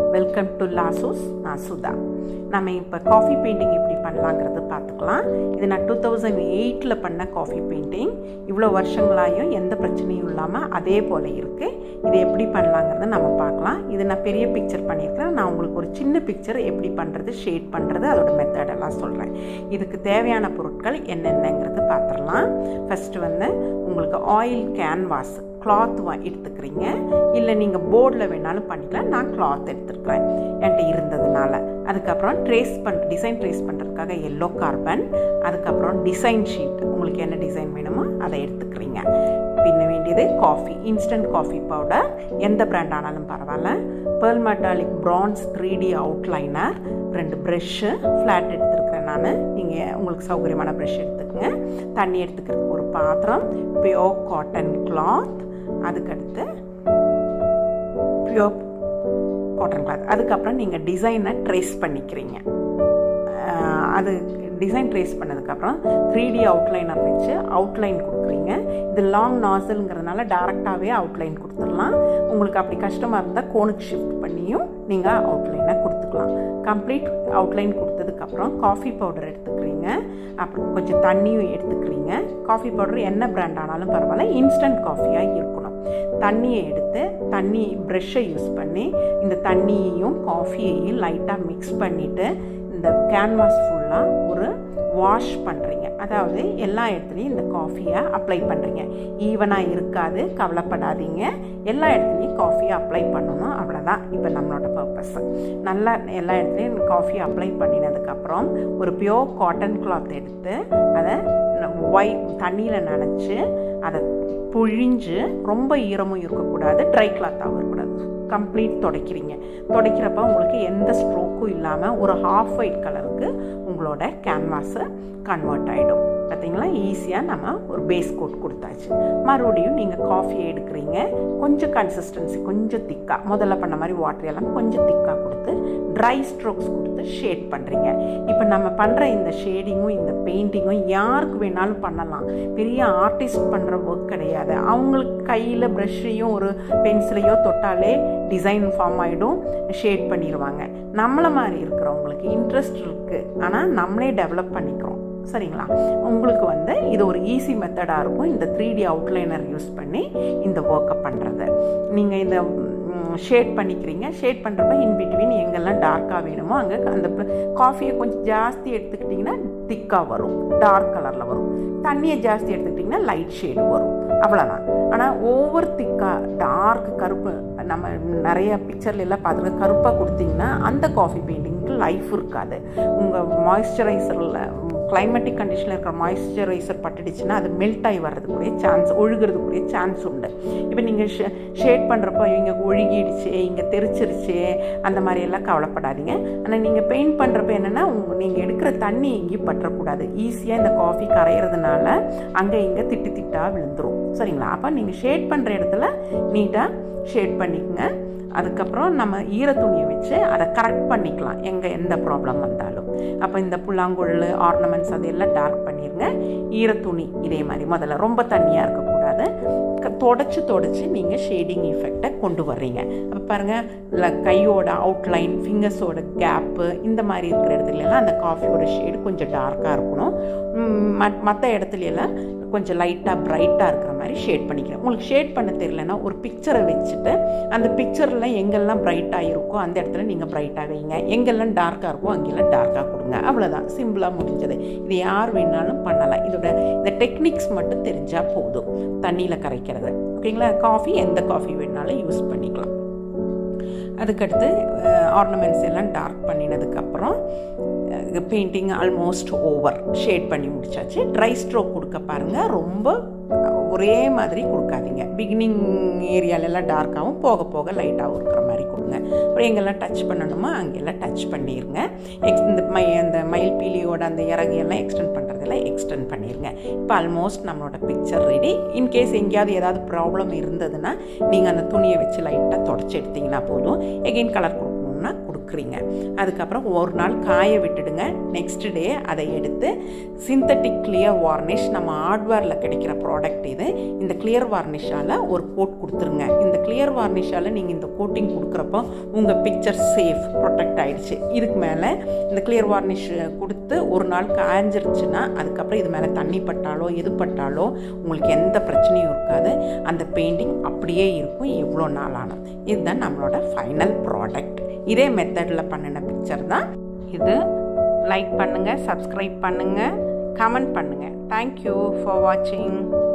welcome to லாசோஸ் நான் சுதா நம்ம இப்போ காஃபி பெயிண்டிங் எப்படி பண்ணலாங்கிறது பார்த்துக்கலாம் இது நான் டூ தௌசண்ட் எயிட்டில் பண்ண காஃபி பெயிண்டிங் இவ்வளோ வருஷங்களாயும் எந்த பிரச்சனையும் இல்லாமல் அதே போல் இருக்குது இது எப்படி பண்ணலாங்கிறத நம்ம பார்க்கலாம் இது நான் பெரிய பிக்சர் பண்ணியிருக்கிறேன் நான் உங்களுக்கு ஒரு சின்ன பிக்சர் எப்படி பண்ணுறது ஷேட் பண்ணுறது அதோட மெத்தடெல்லாம் சொல்கிறேன் இதுக்கு தேவையான பொருட்கள் என்னென்னங்கிறது பார்த்துடலாம் ஃபஸ்ட்டு வந்து உங்களுக்கு ஆயில் கேன்வாஸ் கிளாத் வா எடுத்துக்கிறீங்க இல்லை நீங்கள் போர்டில் வேணாலும் பண்ணிக்கலாம் நான் கிளாத் எடுத்துருக்குறேன் என்கிட்ட இருந்ததுனால அதுக்கப்புறம் ட்ரேஸ் பண் டிசைன் ட்ரேஸ் பண்ணுறதுக்காக எல்லோ கார்பன் அதுக்கப்புறம் டிசைன் ஷீட் உங்களுக்கு என்ன டிசைன் வேணுமோ அதை எடுத்துக்கிறீங்க பின்ன வேண்டியது காஃபி இன்ஸ்டன்ட் காஃபி பவுடர் எந்த பிராண்ட் ஆனாலும் பரவாயில்ல pearl metallic bronze three D outliner ரெண்டு ப்ரெஷ்ஷு ஃப்ளாட் எடுத்துருக்கிறேன் நான் நீங்கள் உங்களுக்கு சௌகரியமான ப்ரெஷ் எடுத்துக்கோங்க தண்ணி எடுத்துக்கிறதுக்கு ஒரு பாத்திரம் பியோர் காட்டன் கிளாத் அதுக்கடுத்து பியோர் காட்டன் கிளாத் அதுக்கப்புறம் நீங்கள் டிசைனை ட்ரேஸ் பண்ணிக்கிறீங்க அது டிசைன் ட்ரேஸ் பண்ணதுக்கப்புறம் த்ரீ டி அவுட்லைனர் வச்சு அவுட்லைன் கொடுக்குறீங்க இது லாங் நாசல்ங்கிறதுனால டேரெக்டாகவே அவுட்லைன் கொடுத்துடலாம் உங்களுக்கு அப்படி கஷ்டமாக இருந்தால் கோனுக்கு ஷிஃப்ட் பண்ணியும் நீங்கள் அவுட்லைனை கொடுத்துக்கலாம் கம்ப்ளீட் அவுட்லைன் கொடுத்ததுக்கப்புறம் காஃபி பவுடர் எடுத்துக்கிறீங்க அப்புறம் கொஞ்சம் தண்ணியும் எடுத்துக்கிறீங்க காஃபி பவுடர் என்ன பிராண்ட் ஆனாலும் பரவாயில்ல இன்ஸ்டன்ட் காஃபியாக இருக்கணும் தண்ணியை எடுத்து தண்ணி ப்ரெஷ்ஷை யூஸ் பண்ணி இந்த தண்ணியையும் காஃபியையும் லைட்டாக மிக்ஸ் பண்ணிவிட்டு இந்த கேன்வாஸ் ஃபுல்லாக ஒரு வாஷ் பண்ணுறீங்க அதாவது எல்லா இடத்துலையும் இந்த காஃபியை அப்ளை பண்ணுறீங்க ஈவனாக இருக்காது கவலைப்படாதீங்க எல்லா இடத்துலையும் காஃபியை அப்ளை பண்ணணும் அவ்வளோதான் இப்போ நம்மளோட பர்பஸ் நல்லா எல்லா இடத்துலையும் காஃபி அப்ளை பண்ணினதுக்கப்புறம் ஒரு பியோர் காட்டன் கிளாத் எடுத்து அதை ஒயிட் தண்ணியில் நனைச்சி அதை புழிஞ்சு ரொம்ப ஈரமும் இருக்கக்கூடாது ட்ரை கிளாத்தாகவும் இருக்கக்கூடாது கம்ப்ளீட் துடைக்கிறீங்க துடைக்கிறப்ப உங்களுக்கு எந்த ஸ்ட்ரோக்கும் இல்லாமல் ஒரு ஹாஃப் ஒயிட் கலருக்கு உங்களோட கேன்வாஸை கன்வெர்ட் ஆகிடும் பார்த்தீங்களா ஈஸியாக நம்ம ஒரு பேஸ் கோட் கொடுத்தாச்சு மறுபடியும் நீங்கள் காஃபி எடுக்கிறீங்க கொஞ்சம் கன்சிஸ்டன்சி கொஞ்சம் திக்காக முதல்ல பண்ண மாதிரி வாட்டர் எல்லாம் கொஞ்சம் திக்காக கொடுத்து ட்ரை ஸ்ட்ரோக்ஸ் கொடுத்து ஷேட் பண்ணுறீங்க இப்போ நம்ம பண்ணுற இந்த ஷேடிங்கும் இந்த பெயிண்டிங்கும் யாருக்கு வேணாலும் பண்ணலாம் பெரிய ஆர்டிஸ்ட் பண்ணுற ஒர்க் கிடையாது அவங்களுக்கு கையில் ப்ரஷ்ஷையும் ஒரு பென்சிலையோ தொட்டாலே டிசைன் ஃபார்ம் ஆகிடும் ஷேட் பண்ணிடுவாங்க நம்மளை மாதிரி இருக்கிறவங்களுக்கு இன்ட்ரெஸ்ட் இருக்குது ஆனால் நம்மளே டெவலப் பண்ணிக்கிறோம் சரிங்களா உங்களுக்கு வந்து இது ஒரு ஈஸி மெத்தடாக இருக்கும் இந்த த்ரீ டி அவுட்லைனர் யூஸ் பண்ணி இந்த ஒர்க்கை பண்ணுறது நீங்கள் இந்த ஷேட் பண்ணிக்கிறீங்க ஷேட் பண்ணுறப்ப இன்பிட்வீன் எங்கெல்லாம் டார்க்காக வேணுமோ அங்கே அந்த காஃபியை கொஞ்சம் ஜாஸ்தி எடுத்துக்கிட்டிங்கன்னா திக்காக வரும் டார்க் கலரில் வரும் தண்ணியை ஜாஸ்தி எடுத்துக்கிட்டிங்கன்னா லைட் ஷேடு வரும் அவ்வளோதான் ஆனால் ஓவர் திக்காக டார்க் கருப்பு நம்ம நிறைய பிக்சர்ல எல்லாம் பார்த்துருக்க கருப்பாக கொடுத்தீங்கன்னா அந்த காஃபி பெயிண்டிங்க்கு லைஃப் இருக்காது உங்கள் மாய்ஸ்சரைசரில் கிளைமேட்டிக் கண்டிஷனில் இருக்கிற மாய்ஸ்சரைசர் பட்டுடுச்சுன்னா அது மெல்ட் ஆகி வர்றதுக்குரிய சான்ஸ் ஒழுகிறதுக்குரிய சான்ஸ் உண்டு இப்போ நீங்கள் ஷே ஷேட் பண்ணுறப்போ இங்கே ஒழுகிடுச்சு இங்கே தெரிச்சிருச்சு அந்த மாதிரி எல்லாம் கவலைப்படாதீங்க ஆனால் நீங்கள் பெயிண்ட் பண்ணுறப்ப என்னென்னா உங்கள் நீங்கள் எடுக்கிற தண்ணி எங்கேயும் பற்றக்கூடாது ஈஸியாக இந்த காஃபி கரையிறதுனால அங்கே இங்கே திட்டு திட்டாக விழுந்துரும் சரிங்களா அப்போ நீங்கள் ஷேட் பண்ணுற இடத்துல நீட்டாக ஷேட் பண்ணிக்கோங்க அதுக்கப்புறம் நம்ம ஈர துணியை வச்சு அதை கரெக்ட் பண்ணிக்கலாம் எங்கே எந்த ப்ராப்ளம் வந்தாலும் அப்போ இந்த புல்லாங்குழல் ஆர்னமெண்ட்ஸ் அதையெல்லாம் டார்க் பண்ணிடுங்க ஈர துணி இதே மாதிரி முதல்ல ரொம்ப தண்ணியாக இருக்கக்கூடாது தொடச்சி தொடச்சி நீங்கள் ஷேடிங் எஃபெக்டை கொண்டு வர்றீங்க அப்போ பாருங்கள் கையோட அவுட்லைன் ஃபிங்கர்ஸோட கேப்பு இந்த மாதிரி இருக்கிற இடத்துலலாம் அந்த காஃபியோட ஷேடு கொஞ்சம் டார்க்காக இருக்கணும் மற்ற இடத்துலலாம் கொஞ்சம் லைட்டாக ப்ரைட்டாக இருக்கிற மாதிரி ஷேட் பண்ணிக்கிறேன் உங்களுக்கு ஷேட் பண்ண தெரியலனா ஒரு பிக்சரை வச்சுட்டு அந்த பிக்சரில் எங்கெல்லாம் ப்ரைட்டாக இருக்கோ அந்த இடத்துல நீங்கள் ப்ரைட்டாக வைங்க எங்கெல்லாம் டார்க்காக இருக்கோ அங்கெல்லாம் டார்க்காக கொடுங்க அவ்வளோதான் சிம்பிளாக முடிஞ்சது இது யார் வேணாலும் பண்ணலாம் இதோட இந்த டெக்னிக்ஸ் மட்டும் தெரிஞ்சால் போதும் தண்ணியில் கரைக்கிறது ஓகேங்களா காஃபி எந்த காஃபி வேணாலும் யூஸ் பண்ணிக்கலாம் அதுக்கடுத்து ஆர்னமெண்ட்ஸ் எல்லாம் டார்க் பண்ணினதுக்கப்புறம் பெயிண்டிங் ஆல்மோஸ்ட் ஓவர் ஷேட் பண்ணி முடிச்சாச்சு ட்ரை ஸ்ட்ரோக் கொடுக்க பாருங்கள் ரொம்ப ஒரே மாதிரி கொடுக்காதீங்க பிகினிங் ஏரியாலெல்லாம் டார்க்காகவும் போக போக லைட்டாகவும் இருக்கிற மாதிரி கொடுங்க அப்புறம் எங்கெல்லாம் டச் பண்ணணுமோ அங்கெல்லாம் டச் பண்ணிடுங்க எக்ஸ் இந்த மை அந்த மயில் பீலியோட அந்த இறகையெல்லாம் எக்ஸ்டெண்ட் பண்ணுறதெல்லாம் எக்ஸ்டெண்ட் பண்ணிடுங்க இப்போ ஆல்மோஸ்ட் நம்மளோட பிக்சர் ரெடி இன்கேஸ் எங்கேயாவது ஏதாவது ப்ராப்ளம் இருந்ததுன்னா நீங்கள் அந்த துணியை வச்சு லைட்டாக தொடச்சி எடுத்திங்கன்னா போதும் எகெயின் கலர் கொடுக்கணும் கொடுக்கணுன்னா கொடுக்குறீங்க அதுக்கப்புறம் ஒரு நாள் காய விட்டுடுங்க நெக்ஸ்ட் டே அதை எடுத்து சிந்தட்டிக் கிளியர் வார்னிஷ் நம்ம ஹார்ட்வேரில் கிடைக்கிற ப்ராடக்ட் இது இந்த கிளியர் வார்னிஷால் ஒரு கோட் கொடுத்துருங்க இந்த கிளியர் வார்னிஷால் நீங்கள் இந்த கோட்டிங் கொடுக்குறப்போ உங்கள் பிக்சர் சேஃப் ப்ரொடெக்ட் ஆகிடுச்சு இதுக்கு மேலே இந்த கிளியர் வார்னிஷ் கொடுத்து ஒரு நாள் காய்ஞ்சிருச்சுன்னா அதுக்கப்புறம் இது மேலே தண்ணி பட்டாலோ எது பட்டாலோ உங்களுக்கு எந்த பிரச்சனையும் இருக்காது அந்த பெயிண்டிங் அப்படியே இருக்கும் எவ்வளோ நாள் ஆனும் இதுதான் நம்மளோட ஃபைனல் ப்ராடக்ட் இதே மெத்தடில் பண்ணின பிக்சர் தான் இது லைக் பண்ணுங்கள் சப்ஸ்கிரைப் பண்ணுங்கள் கமெண்ட் பண்ணுங்கள் தேங்க்யூ ஃபார் வாட்சிங்